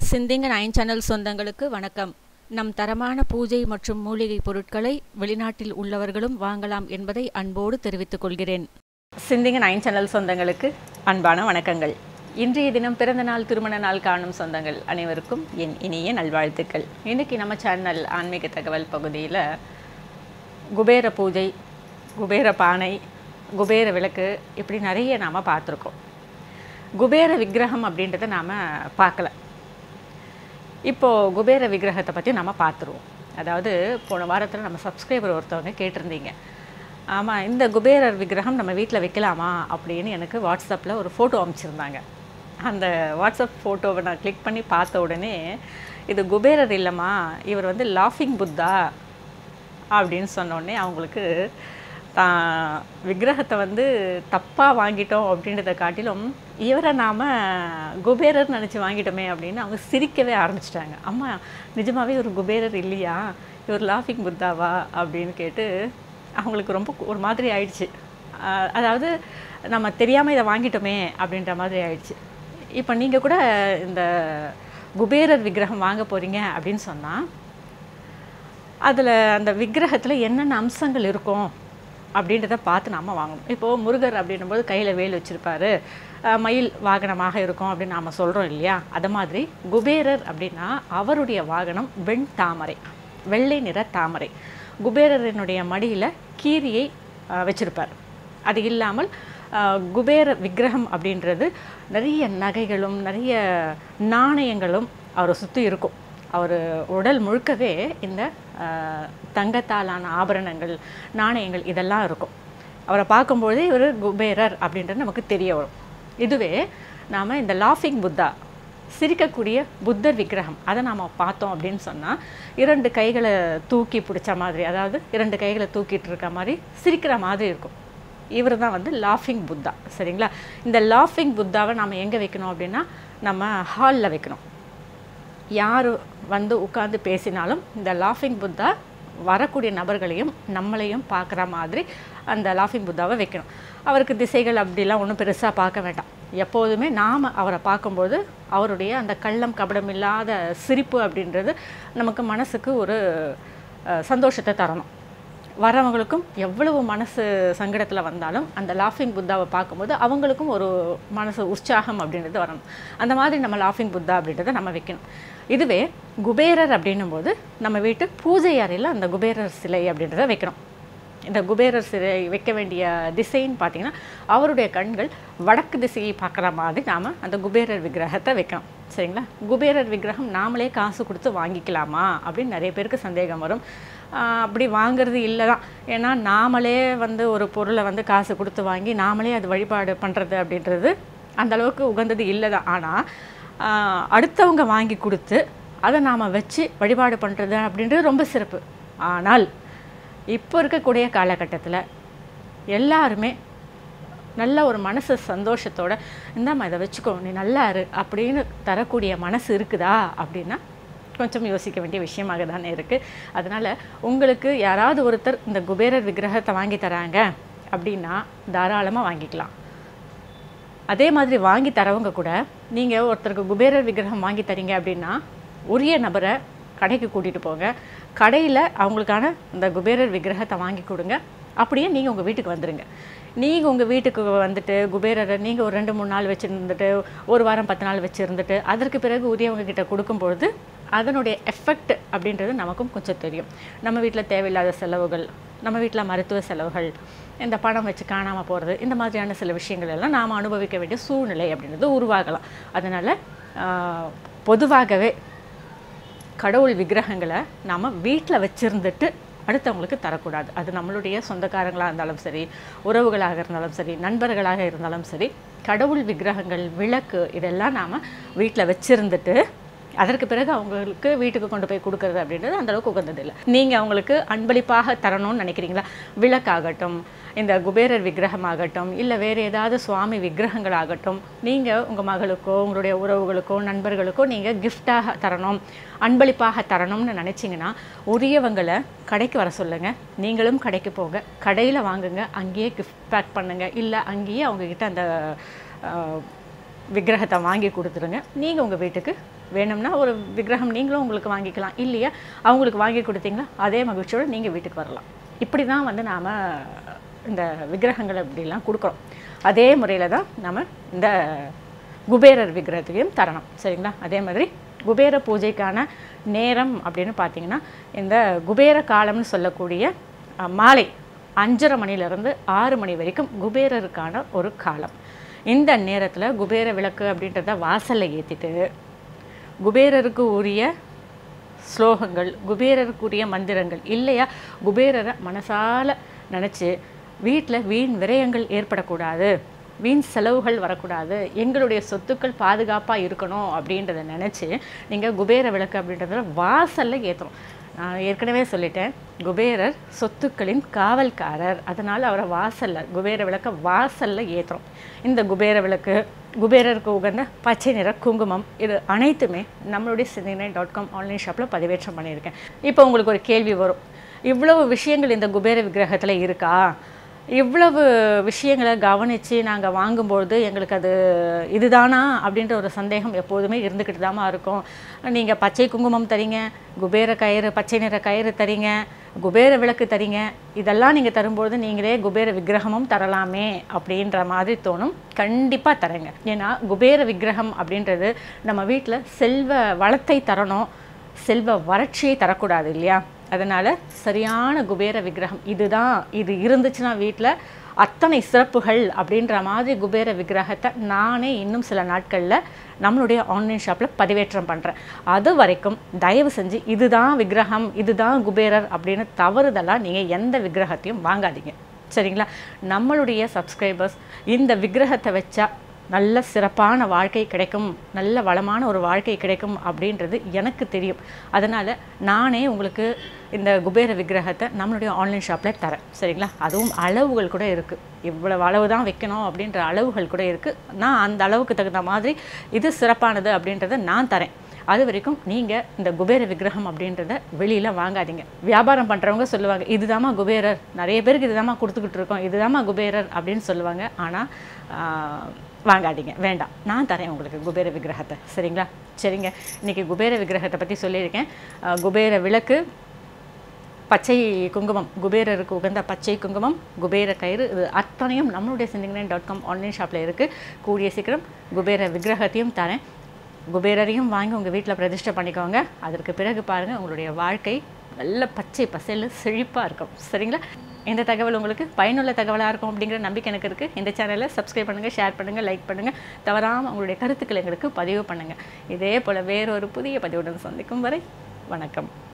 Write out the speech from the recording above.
சிந்திங்க nine channel சொந்தங்களுக்கு வணக்கம் நம் தரமான பூஜை மற்றும் மூலிகை பொருட்களை வெளிநாட்டில் உள்ளவர்களும் வாங்கலாம் என்பதை அன்போடு தெரிவித்துக் கொள்கிறேன் சிந்திங்க நைன் சேனல் சொந்தங்களுக்கு அன்பான வணக்கங்கள் இன்றைய தினம் பிறந்த நாள் திருமண நாள் காணும் சொந்தங்கள் அனைவருக்கும் என் இனிய நல்வாழ்த்துக்கள் இன்னைக்கு நம்ம சேனல் ஆன்மீக தகவல் பகுதியில் குபேர பூஜை குபேர பானை குபேர விளக்கு இப்படி நிறைய நாம் பார்த்துருக்கோம் குபேர விக்கிரகம் அப்படின்றத நாம் பார்க்கல இப்போது குபேர விக்கிரகத்தை பற்றி நம்ம பார்த்துருவோம் அதாவது போன வாரத்தில் நம்ம சப்ஸ்கிரைபர் ஒருத்தவங்க கேட்டிருந்தீங்க ஆமாம் இந்த குபேரர் விக்கிரகம் நம்ம வீட்டில் வைக்கலாமா அப்படின்னு எனக்கு வாட்ஸ்அப்பில் ஒரு ஃபோட்டோ அனுப்பிச்சிருந்தாங்க அந்த வாட்ஸ்அப் ஃபோட்டோவை நான் கிளிக் பண்ணி பார்த்த உடனே இது குபேரர் இல்லைம்மா இவர் வந்து லாஃபிங் புத்தா அப்படின்னு சொன்னோடனே அவங்களுக்கு தான் விக்கிரகத்தை வந்து தப்பாக வாங்கிட்டோம் அப்படின்றத காட்டிலும் இவரை நாம் குபேரர் நினச்சி வாங்கிட்டோமே அப்படின்னு அவங்க சிரிக்கவே ஆரம்பிச்சிட்டாங்க அம்மா நிஜமாவே ஒரு குபேரர் இல்லையா இவர் லாஃபிங் புத்தாவா அப்படின்னு கேட்டு அவங்களுக்கு ரொம்ப ஒரு மாதிரி ஆயிடுச்சு ஆஹ் அதாவது நம்ம தெரியாமல் இதை வாங்கிட்டோமே அப்படின்ற மாதிரி ஆயிடுச்சு இப்போ நீங்கள் கூட இந்த குபேரர் விக்கிரகம் வாங்க போகிறீங்க அப்படின்னு சொன்னால் அதில் அந்த விக்கிரகத்தில் என்னென்ன அம்சங்கள் இருக்கும் அப்படின்றத பார்த்து நம்ம வாங்கணும் இப்போது முருகர் அப்படின்னும்போது கையில் வேல் வச்சுருப்பாரு மயில் வாகனமாக இருக்கும் அப்படின்னு நாம் சொல்கிறோம் இல்லையா அது மாதிரி குபேரர் அப்படின்னா அவருடைய வாகனம் வெண் தாமரை வெள்ளை நிற தாமரை குபேரரினுடைய மடியில் கீரியை வச்சுருப்பார் அது இல்லாமல் ஆஹ், குபேர விக்கிரகம் அப்படின்றது நிறைய நகைகளும் நிறைய நாணயங்களும் அவரை சுற்றி இருக்கும் அவர் உடல் முழுக்கவே இந்த ஆஹ், தங்கத்தாலான ஆபரணங்கள் நாணயங்கள் இதெல்லாம் இருக்கும் அவரை பார்க்கும்பொழுதே இவர் குபேரர் அப்படின்றது நமக்கு தெரிய வரும் இதுவே நாம் இந்த லாஃபிங் புத்தா சிரிக்கக்கூடிய புத்தர் விக்கிரகம் அதை நாம் பார்த்தோம் அப்படின்னு சொன்னால் இரண்டு கைகளை தூக்கி பிடிச்ச மாதிரி அதாவது இரண்டு கைகளை தூக்கிட்டு இருக்க மாதிரி சிரிக்கிற மாதிரி இருக்கும் இவர் தான் வந்து லாஃபிங் புத்தா சரிங்களா இந்த லாஃபிங் புத்தாவை நாம் எங்கே வைக்கணும் அப்படின்னா நம்ம ஹாலில் வைக்கணும் யார் வந்து உட்கார்ந்து பேசினாலும் இந்த லாஃபிங் புத்தா வரக்கூடிய நபர்களையும் நம்மளையும் பார்க்குற மாதிரி அந்த லாஃபிங் புத்தாவை வைக்கணும் அவருக்கு திசைகள் அப்படிலாம் ஒன்றும் பெருசாக பார்க்க வேண்டாம் எப்போதுமே நாம் அவரை பார்க்கும்போது அவருடைய அந்த கள்ளம் கபடம் இல்லாத சிரிப்பு அப்படின்றது நமக்கு மனசுக்கு ஒரு அஹ், சந்தோஷத்தை தரணும் வரவங்களுக்கும் எவ்வளவு மனசு சங்கடத்தில் வந்தாலும் அந்த லாஃபிங் புத்தாவை பார்க்கும்போது அவங்களுக்கும் ஒரு மனசு உற்சாகம் அப்படின்றது வரணும் அந்த மாதிரி நம்ம லாஃபிங் புத்தா அப்படின்றத நம்ம வைக்கணும் இதுவே குபேரர் அப்படின்னும் போது நம்ம வீட்டு பூஜை அறையில் அந்த குபேரர் சிலை அப்படின்றத வைக்கணும் இந்த குபேரர் சிலை வைக்க வேண்டிய திசைன்னு பார்த்தீங்கன்னா அவருடைய கண்கள் வடக்கு திசையை பார்க்குற மாதிரி நாம் அந்த குபேரர் விக்கிரகத்தை வைக்கணும் சரிங்களா குபேரர் விக்கிரகம் நாமளே காசு கொடுத்து வாங்கிக்கலாமா அப்படின்னு நிறைய பேருக்கு சந்தேகம் வரும் ஆஹ் அப்படி வாங்குறது இல்லை தான் ஏன்னா நாமளே வந்து ஒரு பொருளை வந்து காசு கொடுத்து வாங்கி நாமளே அது வழிபாடு பண்ணுறது அப்படின்றது அந்த அளவுக்கு உகந்தது இல்லை தான் ஆனால் அடுத்தவங்க வாங்கி கொடுத்து அதை நாம் வச்சு வழிபாடு பண்ணுறது அப்படின்றது ரொம்ப சிறப்பு ஆனால் இப்போ இருக்கக்கூடிய காலகட்டத்தில் எல்லாருமே நல்ல ஒரு மனசு சந்தோஷத்தோட இந்தாம்மா இதை வச்சுக்கோ நீ நல்லா இரு அப்படின்னு தரக்கூடிய மனசு இருக்குதா அப்படின்னா கொஞ்சம் யோசிக்க வேண்டிய விஷயமாக தானே இருக்குது அதனால் உங்களுக்கு யாராவது ஒருத்தர் இந்த குபேரர் விக்கிரகத்தை வாங்கி தராங்க அப்படின்னா தாராளமாக வாங்கிக்கலாம் அதே மாதிரி வாங்கி தரவங்க கூட நீங்கள் ஒருத்தருக்கு குபேரர் விக்கிரகம் வாங்கி தரீங்க அப்படின்னா உரிய நபரை கடைக்கு கூட்டிகிட்டு போங்க கடையில் அவங்களுக்கான இந்த குபேரர் விக்கிரகத்தை வாங்கி கொடுங்க அப்படியே நீங்கள் உங்கள் வீட்டுக்கு வந்துடுங்க நீங்கள் உங்கள் வீட்டுக்கு வந்துட்டு குபேரரை நீங்கள் ஒரு ரெண்டு மூணு நாள் வச்சுருந்துட்டு ஒரு வாரம் பத்து நாள் வச்சுருந்துட்டு அதற்கு பிறகு உரியவங்க கிட்ட கொடுக்கும்பொழுது அதனுடைய எஃபெக்ட் அப்படின்றது நமக்கும் கொஞ்சம் தெரியும் நம்ம வீட்டில் தேவையில்லாத செலவுகள் நம்ம வீட்டில் மருத்துவ செலவுகள் இந்த பணம் வச்சு காணாமல் போகிறது இந்த மாதிரியான சில விஷயங்கள் எல்லாம் நாம் அனுபவிக்க வேண்டிய சூழ்நிலை அப்படின்றது உருவாகலாம் அதனால் பொதுவாகவே கடவுள் விக்கிரகங்களை நாம் வீட்டில் வச்சுருந்துட்டு அடுத்தவங்களுக்கு தரக்கூடாது அது நம்மளுடைய சொந்தக்காரங்களாக இருந்தாலும் சரி உறவுகளாக இருந்தாலும் சரி நண்பர்களாக இருந்தாலும் சரி கடவுள் விக்கிரகங்கள் விளக்கு இதெல்லாம் நாம் வீட்டில் வச்சுருந்துட்டு அதற்கு பிறகு அவங்களுக்கு வீட்டுக்கு கொண்டு போய் கொடுக்கறது அப்படின்றது அந்த அளவுக்கு உகந்தது இல்லை நீங்கள் அவங்களுக்கு அன்பளிப்பாக தரணும்னு நினைக்கிறீங்களா விளக்காகட்டும் இந்த குபேரர் விக்கிரகமாகட்டும் இல்லை வேறு ஏதாவது சுவாமி விக்கிரகங்களாகட்டும் நீங்கள் உங்கள் மகளுக்கோ உங்களுடைய உறவுகளுக்கோ நண்பர்களுக்கோ நீங்கள் கிஃப்டாக தரணும் அன்பளிப்பாக தரணும்னு நினச்சிங்கன்னா உரியவங்களை கடைக்கு வர சொல்லுங்கள் நீங்களும் கடைக்கு போங்க கடையில் வாங்குங்க அங்கேயே கிஃப்ட் பேக் பண்ணுங்கள் இல்லை அங்கேயே அவங்கக்கிட்ட அந்த ஆஹ், விக்கிரகத்தை வாங்கி கொடுத்துருங்க நீங்கள் உங்கள் வீட்டுக்கு வேணும்னா ஒரு விக்கிரகம் நீங்களும் உங்களுக்கு வாங்கிக்கலாம் இல்லையா அவங்களுக்கு வாங்கி கொடுத்தீங்களா அதே மகிழ்ச்சியோடு நீங்கள் வீட்டுக்கு வரலாம் இப்படி தான் வந்து நாம் இந்த விக்கிரகங்களை இப்படிலாம் கொடுக்குறோம் அதே முறையில் தான் நம்ம இந்த குபேரர் விக்கிரகத்தையும் தரணும் சரிங்களா அதே மாதிரி குபேர பூஜைக்கான நேரம் அப்படின்னு பார்த்தீங்கன்னா இந்த குபேர காலம்னு சொல்லக்கூடிய அஹ், மாலை அஞ்சரை மணிலேருந்து ஆறு மணி வரைக்கும் குபேரருக்கான ஒரு காலம் இந்த நேரத்தில் குபேர விளக்கு அப்படின்றத வாசலில் ஏற்றிட்டு குபேரருக்கு உரிய ஸ்லோகங்கள் குபேரருக்குரிய மந்திரங்கள் இல்லையா குபேரரை மனசால நினச்சி வீட்டில் வீண் விரயங்கள் ஏற்படக்கூடாது வீண் செலவுகள் வரக்கூடாது எங்களுடைய சொத்துக்கள் பாதுகாப்பாக இருக்கணும் அப்படின்றத நினச்சி நீங்கள் குபேர விளக்கு அப்படின்றத வாசலில் ஏற்றணும் நான் ஏற்கனவே சொல்லிட்டேன் குபேரர் சொத்துக்களின் காவல்காரர் அதனால் அவரை வாசலில் குபேர விளக்கை வாசலில் ஏற்றுறோம் இந்த குபேர விளக்கு குபேரருக்கு உகந்த பச்சை நிற குங்குமம் இது அனைத்துமே நம்மளுடைய சிந்தினை டாட் காம் ஆன்லைன் ஷாப்பில் பதிவேற்றம் பண்ணியிருக்கேன் இப்போ உங்களுக்கு ஒரு கேள்வி வரும் இவ்வளவு விஷயங்கள் இந்த குபேர விக்கிரகத்தில் இருக்கா இவ்வளவு விஷயங்களை கவனித்து நாங்கள் வாங்கும்பொழுது எங்களுக்கு அது இதுதானா அப்படின்ற ஒரு சந்தேகம் எப்போதுமே இருந்துக்கிட்டு தாமா இருக்கும் நீங்கள் பச்சை குங்குமம் தரீங்க குபேர கயிறு பச்சை நிற கயிறு தரீங்க குபேர விளக்கு தரீங்க இதெல்லாம் நீங்கள் தரும்பொழுது நீங்களே குபேர விக்கிரகமும் தரலாமே அப்படின்ற மாதிரி தோணும் கண்டிப்பாக தரேங்க ஏன்னா குபேர விக்கிரகம் அப்படின்றது நம்ம வீட்டில் செல்வ வளத்தை தரணும் செல்வ வறட்சியை தரக்கூடாது இல்லையா அதனால் சரியான குபேர விக்கிரகம் இதுதான் இது இருந்துச்சுன்னா வீட்டில் அத்தனை சிறப்புகள் அப்படின்ற மாதிரி குபேர விக்கிரகத்தை நானே இன்னும் சில நாட்களில் நம்மளுடைய ஆன்லைன் ஷாப்பில் பதிவேற்றம் பண்ணுறேன் அது வரைக்கும் தயவு செஞ்சு இதுதான் விக்கிரகம் இதுதான் குபேரர் அப்படின்னு தவறுதலாக நீங்கள் எந்த விக்கிரகத்தையும் வாங்காதீங்க சரிங்களா நம்மளுடைய சப்ஸ்கிரைபர்ஸ் இந்த விக்கிரகத்தை வச்சா நல்ல சிறப்பான வாழ்க்கை கிடைக்கும் நல்ல வளமான ஒரு வாழ்க்கை கிடைக்கும் அப்படின்றது எனக்கு தெரியும் அதனால் நானே உங்களுக்கு இந்த குபேர விக்கிரகத்தை நம்மளுடைய ஆன்லைன் ஷாப்பில் தரேன் சரிங்களா அதுவும் அளவுகள் கூட இருக்குது இவ்வளவு அளவு தான் வைக்கணும் அப்படின்ற அளவுகள் கூட இருக்குது நான் அந்த அளவுக்கு தகுந்த மாதிரி இது சிறப்பானது அப்படின்றத நான் தரேன் அது வரைக்கும் நீங்கள் இந்த குபேர விக்கிரகம் அப்படின்றத வெளியில் வாங்காதீங்க வியாபாரம் பண்ணுறவங்க சொல்லுவாங்க இதுதாம்மா குபேரர் நிறைய பேருக்கு இதுதாம்மா கொடுத்துக்கிட்டு இருக்கோம் இதுதாம்மா குபேரர் அப்படின்னு சொல்லுவாங்க ஆனால் வாங்காதீங்க வேண்டாம் நான் தரேன் உங்களுக்கு குபேர விக்கிரகத்தை சரிங்களா சரிங்க இன்றைக்கி குபேர விக்கிரகத்தை பற்றி சொல்லியிருக்கேன் ஆஹ் குபேர விளக்கு பச்சை குங்குமம் குபேரருக்கு உகந்த பச்சை குங்குமம் குபேர கயிறு இது அத்தனையும் நம்மளுடைய சிந்திங்கன் டாட் காம் ஆன்லைன் ஷாப்பில் இருக்குது கூடிய சீக்கிரம் குபேர விக்கிரகத்தையும் தரேன் குபேரரையும் வாங்கி உங்கள் வீட்டில் பிரதிஷ்டை பண்ணிக்கோங்க அதற்கு பிறகு பாருங்கள் உங்களுடைய வாழ்க்கை நல்ல பச்சை பசையில் செழிப்பாக இருக்கும் சரிங்களா இந்த தகவல் உங்களுக்கு பயனுள்ள தகவலாக இருக்கும் அப்படிங்கிற நம்பிக்கை எனக்கு இருக்குது இந்த சேனலை சப்ஸ்கிரைப் பண்ணுங்கள் ஷேர் பண்ணுங்கள் லைக் பண்ணுங்கள் தவறாமல் உங்களுடைய கருத்துக்களை எங்களுக்கு பதிவு பண்ணுங்கள் இதே போல் வேறொரு புதிய பதிவுடன் சந்திக்கும் வரை வணக்கம்